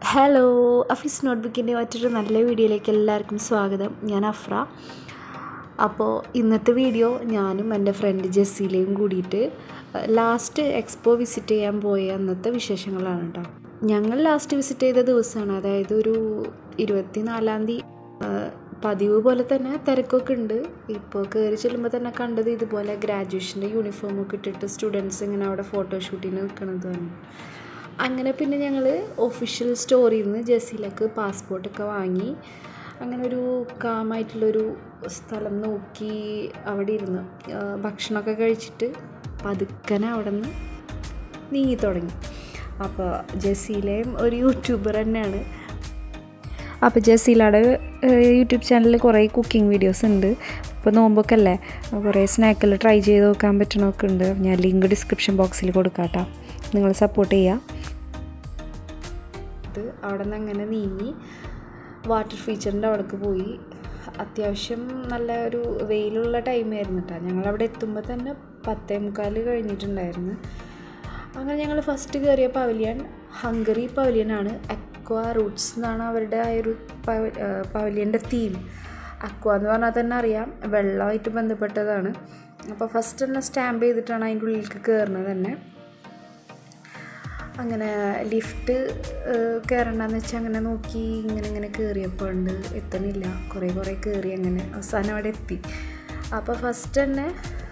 hello അഫീസ് നോട്ട്ബുക്കിൻ്റെ മറ്റൊരു നല്ല വീഡിയോയിലേക്ക് എല്ലാവർക്കും സ്വാഗതം ഞാൻ അഫ്ര അപ്പോൾ ഇന്നത്തെ വീഡിയോ ഞാനും എൻ്റെ ഫ്രണ്ട് ജെസ്സിയിലെയും കൂടിയിട്ട് ലാസ്റ്റ് എക്സ്പോ വിസിറ്റ് ചെയ്യാൻ പോയ അന്നത്തെ വിശേഷങ്ങളാണ് കേട്ടോ ഞങ്ങൾ ലാസ്റ്റ് വിസിറ്റ് ചെയ്ത ദിവസമാണ് അതായത് ഒരു ഇരുപത്തിനാലാം തീയതി പതിവ് പോലെ തന്നെ തിരക്കൊക്കെ ഉണ്ട് ഇപ്പോൾ കയറി ചെല്ലുമ്പോൾ തന്നെ കണ്ടത് ഇതുപോലെ ഗ്രാജുവേഷൻ്റെ യൂണിഫോമൊക്കെ ഇട്ടിട്ട് സ്റ്റുഡൻസ് ഇങ്ങനെ അവിടെ ഫോട്ടോഷൂട്ടിന് നിൽക്കണതാണ് അങ്ങനെ പിന്നെ ഞങ്ങൾ ഒഫീഷ്യൽ സ്റ്റോറിൽ നിന്ന് ജെസ്സിയിലേക്ക് പാസ്പോർട്ടൊക്കെ വാങ്ങി അങ്ങനെ ഒരു കാമായിട്ടുള്ളൊരു സ്ഥലം നോക്കി അവിടെ ഇരുന്ന് ഭക്ഷണമൊക്കെ കഴിച്ചിട്ട് പതുക്കനെ അവിടെ നിന്ന് നീങ്ങി തുടങ്ങി അപ്പോൾ ജെസ്സിയിലെയും ഒരു യൂട്യൂബർ തന്നെയാണ് അപ്പോൾ ജസീലയുടെ യൂട്യൂബ് ചാനലിൽ കുറേ കുക്കിംഗ് വീഡിയോസ് ഉണ്ട് ഇപ്പോൾ നോമ്പൊക്കെ അല്ലേ കുറേ സ്നാക്കിൽ ട്രൈ ചെയ്ത് നോക്കാൻ പറ്റണമൊക്കെ ഉണ്ട് ഞാൻ ലിങ്ക് ഡിസ്ക്രിപ്ഷൻ ബോക്സിൽ കൊടുക്കാം കേട്ടോ നിങ്ങൾ സപ്പോർട്ട് ചെയ്യുക ഇത് അവിടെ നിന്ന് അങ്ങനെ നീങ്ങി വാട്ടർ ഫീച്ചറിൻ്റെ അവിടേക്ക് പോയി അത്യാവശ്യം നല്ല ഒരു വെയിലുള്ള ടൈമായിരുന്നു കേട്ടോ ഞങ്ങളവിടെ എത്തുമ്പോൾ തന്നെ പത്തേ മുക്കാൽ കഴിഞ്ഞിട്ടുണ്ടായിരുന്നു അങ്ങനെ ഞങ്ങൾ ഫസ്റ്റ് കയറിയ പവലിയൻ ഹംഗറി പവലിയനാണ് അക്വ റൂട്ട്സ് എന്നാണ് അവരുടെ ആ ഒരു പവലിയൻ്റെ തീം അക്വ എന്ന് പറഞ്ഞാൽ തന്നെ അറിയാം വെള്ളമായിട്ട് ബന്ധപ്പെട്ടതാണ് അപ്പോൾ ഫസ്റ്റ് തന്നെ സ്റ്റാമ്പ് ചെയ്തിട്ടാണ് അതിൻ്റെ ഉള്ളിലേക്ക് കയറുന്നത് തന്നെ അങ്ങനെ ലിഫ്റ്റ് കയറണ്ടെന്ന് വെച്ചാൽ അങ്ങനെ നോക്കി ഇങ്ങനെ ഇങ്ങനെ കയറിയപ്പോൾ ഉണ്ട് എത്തണില്ല കുറേ കുറേ കയറി അങ്ങനെ അവസാനം അവിടെ എത്തി അപ്പോൾ ഫസ്റ്റ് തന്നെ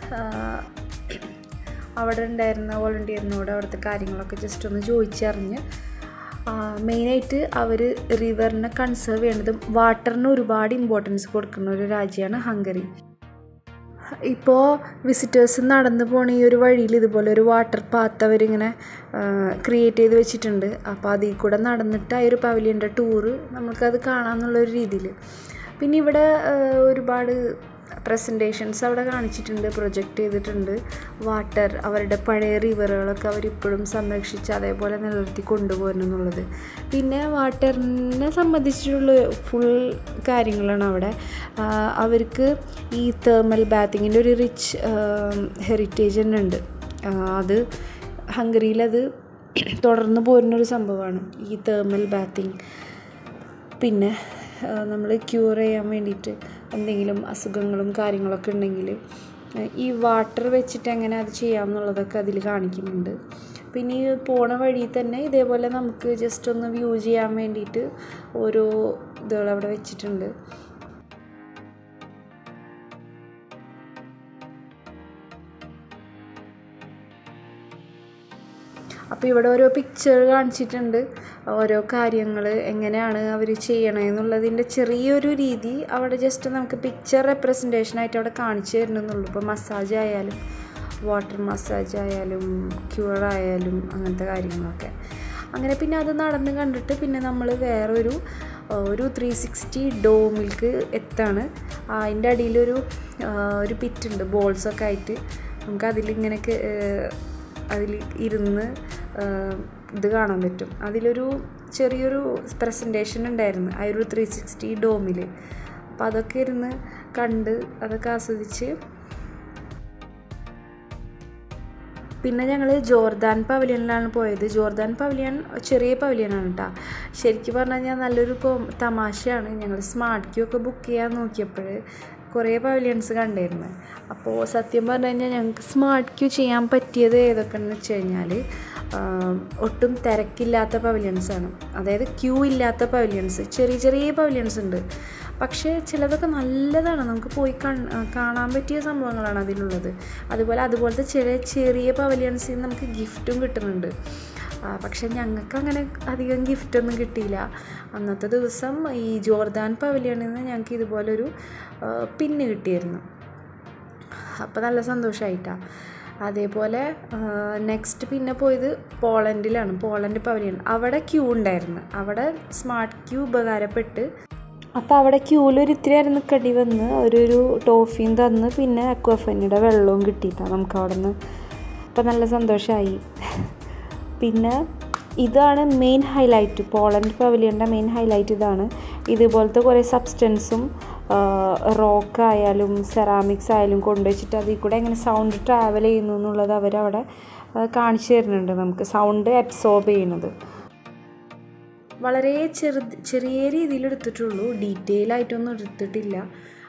അവിടെ ഉണ്ടായിരുന്ന വോളണ്ടിയറിനോട് അവിടുത്തെ കാര്യങ്ങളൊക്കെ ജസ്റ്റ് ഒന്ന് ചോദിച്ചറിഞ്ഞ് മെയിനായിട്ട് അവർ റിവറിനെ കൺസേർവ് ചെയ്യേണ്ടതും വാട്ടറിന് ഒരുപാട് ഇമ്പോർട്ടൻസ് കൊടുക്കുന്ന ഒരു രാജ്യമാണ് ഹംഗറി ഇപ്പോൾ വിസിറ്റേഴ്സ് നടന്നു പോണ ഈ ഒരു വഴിയിൽ ഇതുപോലെ ഒരു വാട്ടർ പാത്ത് അവരിങ്ങനെ ക്രിയേറ്റ് ചെയ്ത് വെച്ചിട്ടുണ്ട് അപ്പോൾ അതിൽ കൂടെ നടന്നിട്ട് ആ ഒരു പവലിയൻ്റെ ടൂറ് നമുക്കത് കാണാമെന്നുള്ളൊരു രീതിയിൽ പിന്നെ ഇവിടെ ഒരുപാട് പ്രസൻറ്റേഷൻസ് അവിടെ കാണിച്ചിട്ടുണ്ട് പ്രൊജക്റ്റ് ചെയ്തിട്ടുണ്ട് വാട്ടർ അവരുടെ പഴയ റിവറുകളൊക്കെ അവരിപ്പോഴും സംരക്ഷിച്ച് അതേപോലെ നിലനിർത്തി കൊണ്ടുപോകണം എന്നുള്ളത് പിന്നെ വാട്ടറിനെ സംബന്ധിച്ചിട്ടുള്ള ഫുൾ കാര്യങ്ങളാണ് അവിടെ അവർക്ക് ഈ തേർമൽ ബാത്തിങ്ങിൻ്റെ ഒരു റിച്ച് ഹെറിറ്റേജ് തന്നെ ഉണ്ട് അത് ഹംഗറിയിലത് തുടർന്ന് പോരുന്നൊരു സംഭവമാണ് ഈ തേർമൽ ബാത്തിങ് പിന്നെ നമ്മൾ ക്യൂർ ചെയ്യാൻ വേണ്ടിയിട്ട് എന്തെങ്കിലും അസുഖങ്ങളും കാര്യങ്ങളൊക്കെ ഉണ്ടെങ്കിൽ ഈ വാട്ടർ വെച്ചിട്ട് എങ്ങനെ അത് ചെയ്യാമെന്നുള്ളതൊക്കെ അതിൽ കാണിക്കുന്നുണ്ട് പിന്നെ ഈ പോണ വഴി തന്നെ ഇതേപോലെ നമുക്ക് ജസ്റ്റ് ഒന്ന് വ്യൂ ചെയ്യാൻ വേണ്ടിയിട്ട് ഓരോ ഇതുകൾ അവിടെ വെച്ചിട്ടുണ്ട് അപ്പോൾ ഇവിടെ ഓരോ പിക്ചർ കാണിച്ചിട്ടുണ്ട് ഓരോ കാര്യങ്ങൾ എങ്ങനെയാണ് അവർ ചെയ്യണമെന്നുള്ളതിൻ്റെ ചെറിയൊരു രീതി അവിടെ ജസ്റ്റ് നമുക്ക് പിക്ചർ റെപ്രസെൻറ്റേഷനായിട്ട് അവിടെ കാണിച്ചു തരുന്നുള്ളൂ ഇപ്പോൾ മസാജ് ആയാലും വാട്ടർ മസാജ് ആയാലും ക്യൂർ ആയാലും അങ്ങനത്തെ കാര്യങ്ങളൊക്കെ അങ്ങനെ പിന്നെ അത് നടന്ന് കണ്ടിട്ട് പിന്നെ നമ്മൾ വേറൊരു ഒരു ത്രീ സിക്സ്റ്റി ഡോമിൽക്ക് എത്താണ് അതിൻ്റെ അടിയിലൊരു ഒരു പിറ്റുണ്ട് ബോൾസൊക്കെ ആയിട്ട് നമുക്ക് അതിലിങ്ങനെയൊക്കെ അതിൽ ഇരുന്ന് ഇത് കാണാൻ പറ്റും അതിലൊരു ചെറിയൊരു പ്രസൻറ്റേഷൻ ഉണ്ടായിരുന്നു ആ ഒരു ത്രീ സിക്സ്റ്റി ഡോമിൽ അപ്പോൾ അതൊക്കെ ഇരുന്ന് കണ്ട് അതൊക്കെ ആസ്വദിച്ച് പിന്നെ ഞങ്ങൾ ജോർദാൻ പവലിയനിലാണ് പോയത് ജോർദാൻ പവലിയൻ ചെറിയ പവലിയനാണ് കേട്ടോ ശരിക്കും പറഞ്ഞു കഴിഞ്ഞാൽ നല്ലൊരു തമാശയാണ് ഞങ്ങൾ സ്മാർട്ട് ക്യൂ ഒക്കെ ബുക്ക് ചെയ്യാൻ നോക്കിയപ്പോൾ കുറേ പവലിയൻസ് കണ്ടിരുന്നു അപ്പോൾ സത്യം പറഞ്ഞു കഴിഞ്ഞാൽ ഞങ്ങൾക്ക് സ്മാർട്ട് ക്യൂ ചെയ്യാൻ പറ്റിയത് ഏതൊക്കെയെന്ന് വെച്ച് കഴിഞ്ഞാൽ ഒട്ടും തിരക്കില്ലാത്ത പവലിയൻസാണ് അതായത് ക്യൂ ഇല്ലാത്ത പവലിയൻസ് ചെറിയ ചെറിയ പവലിയൻസ് ഉണ്ട് പക്ഷേ ചിലതൊക്കെ നല്ലതാണ് നമുക്ക് പോയി കാണാൻ പറ്റിയ സംഭവങ്ങളാണ് അതിലുള്ളത് അതുപോലെ അതുപോലത്തെ ചില ചെറിയ പവലിയൻസിൽ നിന്ന് നമുക്ക് ഗിഫ്റ്റും കിട്ടുന്നുണ്ട് പക്ഷെ ഞങ്ങൾക്ക് അങ്ങനെ അധികം ഗിഫ്റ്റൊന്നും കിട്ടിയില്ല അന്നത്തെ ദിവസം ഈ ജോർദാൻ പവലിയണിൽ നിന്ന് ഞങ്ങൾക്ക് ഇതുപോലൊരു പിന്ന് കിട്ടിയിരുന്നു അപ്പോൾ നല്ല സന്തോഷമായിട്ടാണ് അതേപോലെ നെക്സ്റ്റ് പിന്നെ പോയത് പോളണ്ടിലാണ് പോളണ്ട് പവലിയൻ അവിടെ ക്യൂ ഉണ്ടായിരുന്നു അവിടെ സ്മാർട്ട് ക്യൂ ഉപകാരപ്പെട്ട് അപ്പോൾ അവിടെ ക്യൂവിലൊരു ഇത്തിരി നേരം നിൽക്കേണ്ടി വന്ന് ഒരു ടോഫിയും തന്ന് പിന്നെ അക്വഫനിയുടെ വെള്ളവും കിട്ടിയിട്ടാണ് നമുക്ക് അവിടെ നിന്ന് അപ്പോൾ നല്ല സന്തോഷമായി പിന്നെ ഇതാണ് മെയിൻ ഹൈലൈറ്റ് പോളണ്ട് പവലിയൻ്റെ മെയിൻ ഹൈലൈറ്റ് ഇതാണ് ഇതുപോലത്തെ കുറേ സബ്സ്റ്റൻസും റോക്ക് ആയാലും സെറാമിക്സ് ആയാലും കൊണ്ടുവച്ചിട്ട് അതിൽ കൂടെ എങ്ങനെ സൗണ്ട് ട്രാവൽ ചെയ്യുന്നു എന്നുള്ളത് അവരവിടെ കാണിച്ചു തരുന്നുണ്ട് നമുക്ക് സൗണ്ട് അബ്സോർബ് ചെയ്യുന്നത് വളരെ ചെറു ചെറിയ രീതിയിൽ എടുത്തിട്ടുള്ളൂ ഡീറ്റെയിൽ ആയിട്ടൊന്നും എടുത്തിട്ടില്ല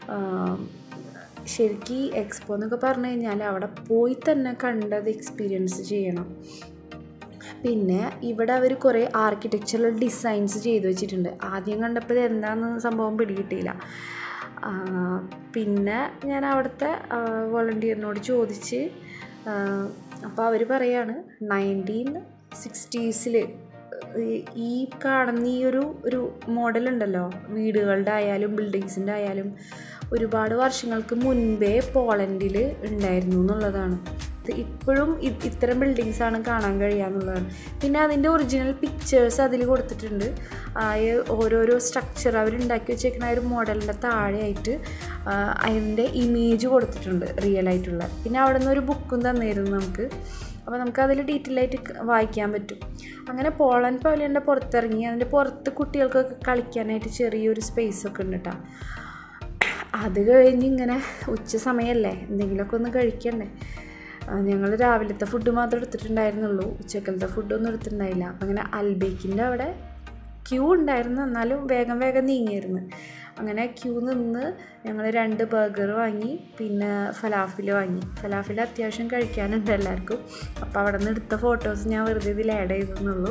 ശരിക്കും എക്സ്പോ എന്നൊക്കെ പറഞ്ഞു കഴിഞ്ഞാൽ അവിടെ പോയി തന്നെ കണ്ടത് എക്സ്പീരിയൻസ് ചെയ്യണം പിന്നെ ഇവിടെ അവർ കുറേ ആർക്കിടെക്ചറൽ ഡിസൈൻസ് ചെയ്തു വെച്ചിട്ടുണ്ട് ആദ്യം കണ്ടപ്പോൾ ഇത് എന്താണെന്ന് സംഭവം പിടികിട്ടിയില്ല പിന്നെ ഞാൻ അവിടുത്തെ വോളണ്ടിയറിനോട് ചോദിച്ച് അപ്പോൾ അവർ പറയാണ് നയൻറ്റീൻ സിക്സ്റ്റീസിൽ ഈ കാണുന്ന ഈ ഒരു ഒരു മോഡൽ ഉണ്ടല്ലോ വീടുകളുടെ ആയാലും ബിൽഡിങ്സിൻ്റെ ആയാലും ഒരുപാട് വർഷങ്ങൾക്ക് മുൻപേ പോളണ്ടിൽ ഉണ്ടായിരുന്നു എന്നുള്ളതാണ് ഇപ്പോഴും ഇത്തരം ബിൽഡിങ്സ് ആണ് കാണാൻ കഴിയുക എന്നുള്ളതാണ് പിന്നെ അതിൻ്റെ ഒറിജിനൽ പിക്ചേഴ്സ് അതിൽ കൊടുത്തിട്ടുണ്ട് ആ ഓരോരോ സ്ട്രക്ചർ അവരുണ്ടാക്കി വെച്ചേക്കുന്ന ഒരു മോഡലിൻ്റെ താഴെയായിട്ട് അതിൻ്റെ ഇമേജ് കൊടുത്തിട്ടുണ്ട് റിയൽ ആയിട്ടുള്ള പിന്നെ അവിടെ നിന്ന് ഒരു ബുക്കും തന്നിരുന്നു നമുക്ക് അപ്പോൾ നമുക്ക് അതിൽ ഡീറ്റെയിൽ ആയിട്ട് വായിക്കാൻ പറ്റും അങ്ങനെ പോളണ്ട് പവലിയൻ്റെ പുറത്തിറങ്ങി അതിൻ്റെ പുറത്ത് കുട്ടികൾക്കൊക്കെ കളിക്കാനായിട്ട് ചെറിയൊരു സ്പേസ് ഒക്കെ ഉണ്ട് കേട്ടോ അത് കഴിഞ്ഞ് ഇങ്ങനെ ഉച്ച സമയമല്ലേ എന്തെങ്കിലുമൊക്കെ ഒന്ന് കഴിക്കണ്ടേ ഞങ്ങൾ രാവിലത്തെ ഫുഡ് മാത്രമേ എടുത്തിട്ടുണ്ടായിരുന്നുള്ളൂ ഉച്ചക്കലത്തെ ഫുഡൊന്നും എടുത്തിട്ടുണ്ടായില്ല അപ്പം അങ്ങനെ അൽബേക്കിൻ്റെ അവിടെ ക്യൂ ഉണ്ടായിരുന്നു എന്നാലും വേഗം വേഗം നീങ്ങിയിരുന്നു അങ്ങനെ ക്യൂ നിന്ന് ഞങ്ങൾ രണ്ട് ബർഗർ വാങ്ങി പിന്നെ ഫലാഫിൽ വാങ്ങി ഫലാഫിൽ അത്യാവശ്യം കഴിക്കാനുണ്ട് എല്ലാവർക്കും അപ്പോൾ അവിടെ നിന്ന് എടുത്ത ഫോട്ടോസ് ഞാൻ വെറുതെ ഇതിൽ ആഡ് ചെയ്തെന്നുള്ളൂ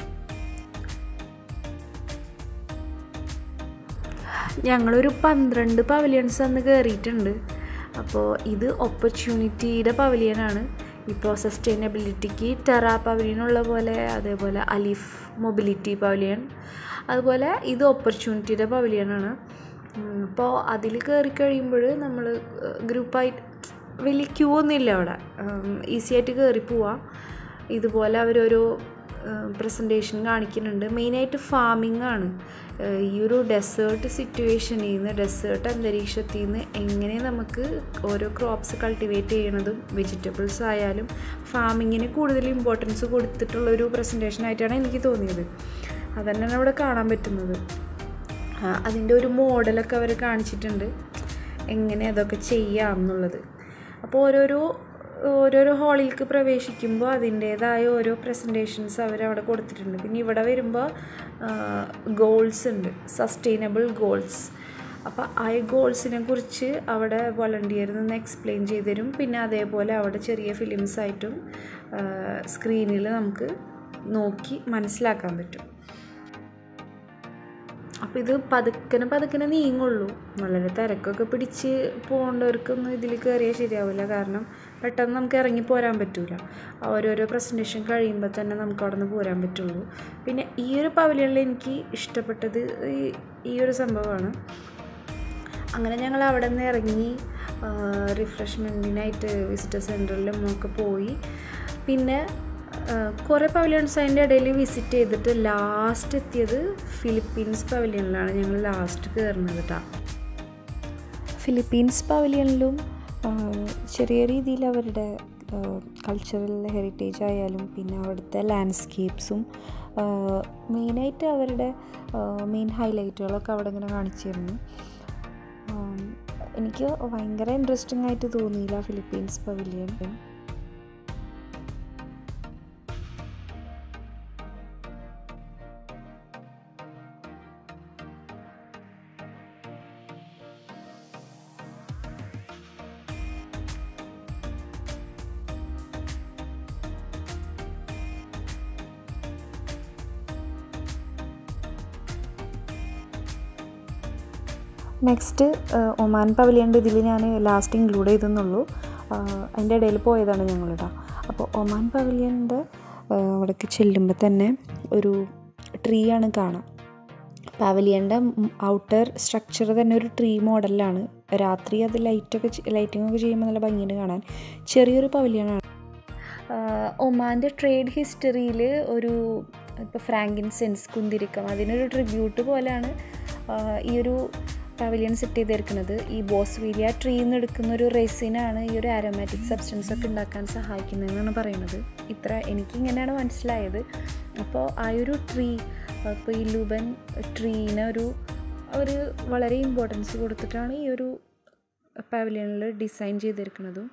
ഞങ്ങളൊരു പന്ത്രണ്ട് പവലിയൻസ് അന്ന് കയറിയിട്ടുണ്ട് അപ്പോൾ ഇത് ഓപ്പർച്യൂണിറ്റിയുടെ പവലിയനാണ് ഇപ്പോൾ സസ്റ്റൈനബിലിറ്റിക്ക് ടെറ പവലിയൻ ഉള്ള പോലെ അതേപോലെ അലിഫ് മൊബിലിറ്റി പവലിയൻ അതുപോലെ ഇത് ഓപ്പർച്യൂണിറ്റിയുടെ പവലിയനാണ് അപ്പോൾ അതിൽ കയറി കഴിയുമ്പോൾ നമ്മൾ ഗ്രൂപ്പായിട്ട് വലിയ ക്യൂ ഒന്നുമില്ല അവിടെ ഈസി ആയിട്ട് കയറി പോവാം ഇതുപോലെ അവരൊരു പ്രസൻറ്റേഷൻ കാണിക്കുന്നുണ്ട് മെയിനായിട്ട് ഫാമിംഗ് ആണ് ഈ ഒരു ഡെസേർട്ട് സിറ്റുവേഷനിൽ നിന്ന് ഡെസേർട്ട് അന്തരീക്ഷത്തിൽ നിന്ന് എങ്ങനെ നമുക്ക് ഓരോ ക്രോപ്സ് കൾട്ടിവേറ്റ് ചെയ്യണതും വെജിറ്റബിൾസ് ആയാലും ഫാമിങ്ങിന് കൂടുതൽ ഇമ്പോർട്ടൻസ് കൊടുത്തിട്ടുള്ളൊരു പ്രസൻറ്റേഷൻ ആയിട്ടാണ് എനിക്ക് തോന്നിയത് അതന്നെയാണ് അവിടെ കാണാൻ പറ്റുന്നത് അതിൻ്റെ ഒരു മോഡലൊക്കെ അവർ കാണിച്ചിട്ടുണ്ട് എങ്ങനെ അതൊക്കെ ചെയ്യാം എന്നുള്ളത് അപ്പോൾ ഓരോരോ ഓരോരോ ഹാളിലേക്ക് പ്രവേശിക്കുമ്പോൾ അതിൻ്റേതായ ഓരോ പ്രസൻറ്റേഷൻസ് അവരവിടെ കൊടുത്തിട്ടുണ്ട് പിന്നെ ഇവിടെ വരുമ്പോൾ ഗോൾസ് ഉണ്ട് സസ്റ്റൈനബിൾ ഗോൾസ് അപ്പോൾ ആ ഗോൾസിനെ കുറിച്ച് അവിടെ വോളണ്ടിയർ നിന്ന് എക്സ്പ്ലെയിൻ ചെയ്ത് തരും പിന്നെ അതേപോലെ അവിടെ ചെറിയ ഫിലിംസ് ആയിട്ടും സ്ക്രീനിൽ നമുക്ക് നോക്കി മനസ്സിലാക്കാൻ പറ്റും അപ്പോൾ ഇത് പതുക്കനെ പതുക്കനെ നീങ്ങുള്ളൂ വളരെ തിരക്കൊക്കെ പിടിച്ച് പോകേണ്ടവർക്കൊന്നും ഇതിൽ കയറിയാൽ ശരിയാവില്ല കാരണം പെട്ടെന്ന് നമുക്ക് ഇറങ്ങി പോരാൻ പറ്റില്ല ഓരോരോ പ്രസൻറ്റേഷൻ കഴിയുമ്പോൾ തന്നെ നമുക്ക് അവിടെ നിന്ന് പോരാൻ പറ്റുള്ളൂ പിന്നെ ഈ ഒരു പവലിയനിൽ എനിക്ക് ഇഷ്ടപ്പെട്ടത് ഈ ഒരു സംഭവമാണ് അങ്ങനെ ഞങ്ങൾ അവിടെ നിന്ന് ഇറങ്ങി റിഫ്രഷ്മെൻറ്റിനായിട്ട് വിസിറ്റർ സെൻറ്ററിലും ഒക്കെ പോയി പിന്നെ കുറേ പവലിയൻസ് അതിൻ്റെ ഇടയിൽ വിസിറ്റ് ചെയ്തിട്ട് ലാസ്റ്റ് എത്തിയത് ഫിലിപ്പീൻസ് പവലിയനിലാണ് ഞങ്ങൾ ലാസ്റ്റ് കയറുന്നത് കേട്ടോ ഫിലിപ്പീൻസ് പവലിയനിലും ചെറിയ രീതിയിൽ അവരുടെ കൾച്ചറൽ ഹെറിറ്റേജ് ആയാലും പിന്നെ അവിടുത്തെ ലാൻഡ്സ്കേപ്സും മെയിനായിട്ട് അവരുടെ മെയിൻ ഹൈലൈറ്റുകളൊക്കെ അവിടെ ഇങ്ങനെ കാണിച്ചിരുന്നു എനിക്ക് ഭയങ്കര ഇൻട്രസ്റ്റിംഗ് ആയിട്ട് തോന്നിയില്ല ഫിലിപ്പീൻസ് പവലിയൻ നെക്സ്റ്റ് ഒമാൻ പവലിയൻ്റെ ഇതിൽ ഞാൻ ലാസ്റ്റ് ഇൻക്ലൂഡ് ചെയ്തെന്നുള്ളൂ അതിൻ്റെ ഇടയിൽ പോയതാണ് ഞങ്ങളിടാം അപ്പോൾ ഒമാൻ പവലിയൻ്റെ അവിടേക്ക് ചെല്ലുമ്പോൾ തന്നെ ഒരു ട്രീ ആണ് കാണാം പവലിയൻ്റെ ഔട്ടർ സ്ട്രക്ചർ തന്നെ ഒരു ട്രീ മോഡലിലാണ് രാത്രി അത് ലൈറ്റൊക്കെ ലൈറ്റിംഗ് ഒക്കെ ചെയ്യുമ്പോൾ നല്ല ഭംഗിയുണ്ട് കാണാൻ ചെറിയൊരു പവലിയനാണ് ഒമാൻ്റെ ട്രേഡ് ഹിസ്റ്ററിയിൽ ഒരു ഇപ്പോൾ ഫ്രാങ്കിൻ സെൻസ് കുന്തിരിക്കം അതിനൊരു ട്രിബ്യൂട്ട് പോലെയാണ് ഈ ഒരു പവലിയൻ സെറ്റ് ചെയ്തിരിക്കുന്നത് ഈ ബോസ്വീലിയ ട്രീയിൽ നിന്ന് എടുക്കുന്ന ഒരു റെസിനാണ് ഈ ഒരു ആരോമാറ്റിക് സബ്സ്റ്റൻസ് ഒക്കെ ഉണ്ടാക്കാൻ സഹായിക്കുന്നതെന്നാണ് പറയുന്നത് ഇത്ര എനിക്കിങ്ങനെയാണ് മനസ്സിലായത് അപ്പോൾ ആ ഒരു ട്രീ ഇപ്പോൾ ഈ ലുബൻ ട്രീനെ ഒരു അവർ വളരെ ഇമ്പോർട്ടൻസ് കൊടുത്തിട്ടാണ് ഈ ഒരു പവലിയനിൽ ഡിസൈൻ ചെയ്തിരിക്കുന്നതും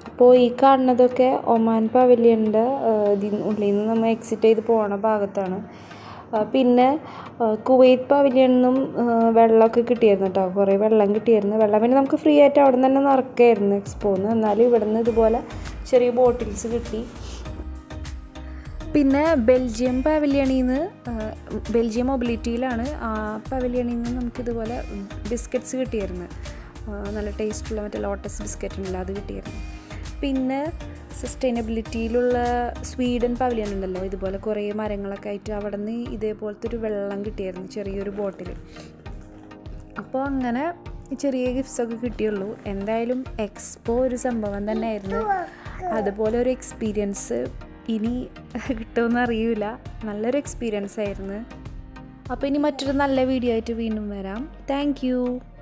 അപ്പോൾ ഈ കാണുന്നതൊക്കെ ഒമാൻ പവലിയൻ്റെ ഇതിന് ഉള്ളിൽ നിന്ന് നമ്മൾ എക്സിറ്റ് ചെയ്ത് പോണ ഭാഗത്താണ് ആ, പിന്നെ ആ, കുവൈറ്റ് പവലിയനിൽ നിന്നും ആ, വെള്ളമൊക്കെ കിട്ടിയായിരുന്നു കേട്ടോ കുറേ വെള്ളം കിട്ടിയായിരുന്നു വെള്ളം പിന്നെ നമുക്ക് ഫ്രീ ആയിട്ട് അവിടെ നിന്ന് തന്നെ നിറക്കായിരുന്നു എക്സ്പോന്ന് എന്നാലും ഇവിടെ നിന്ന് ഇതുപോലെ ചെറിയ ബോട്ടിൽസ് കിട്ടി പിന്നെ ബെൽജിയം പവലിയണിൽ നിന്ന് ബെൽജിയം മൊബിലിറ്റിയിലാണ് ആ പവലിയണിൽ നിന്ന് നമുക്കിതുപോലെ ബിസ്ക്കറ്റ്സ് കിട്ടിയായിരുന്നു ആ, നല്ല ടേസ്റ്റുള്ള മറ്റേ ലോട്ടസ് ബിസ്ക്കറ്റ് ഉണ്ടല്ലോ അത് കിട്ടിയായിരുന്നു പിന്നെ സസ്റ്റൈനബിലിറ്റിയിലുള്ള സ്വീഡൻ പവലിയൻ ഉണ്ടല്ലോ ഇതുപോലെ കുറേ മരങ്ങളൊക്കെ ആയിട്ട് അവിടെ നിന്ന് ഇതേപോലത്തെ ഒരു വെള്ളം കിട്ടിയായിരുന്നു ചെറിയൊരു ബോട്ടിൽ അപ്പോൾ അങ്ങനെ ചെറിയ ഗിഫ്റ്റ്സ് ഒക്കെ കിട്ടിയുള്ളൂ എന്തായാലും എക്സ്പോ ഒരു സംഭവം തന്നെയായിരുന്നു അതുപോലെ ഒരു എക്സ്പീരിയൻസ് ഇനി കിട്ടുമെന്ന് അറിയില്ല നല്ലൊരു എക്സ്പീരിയൻസ് ആയിരുന്നു അപ്പോൾ ഇനി മറ്റൊരു നല്ല വീഡിയോ ആയിട്ട് വീണ്ടും വരാം താങ്ക്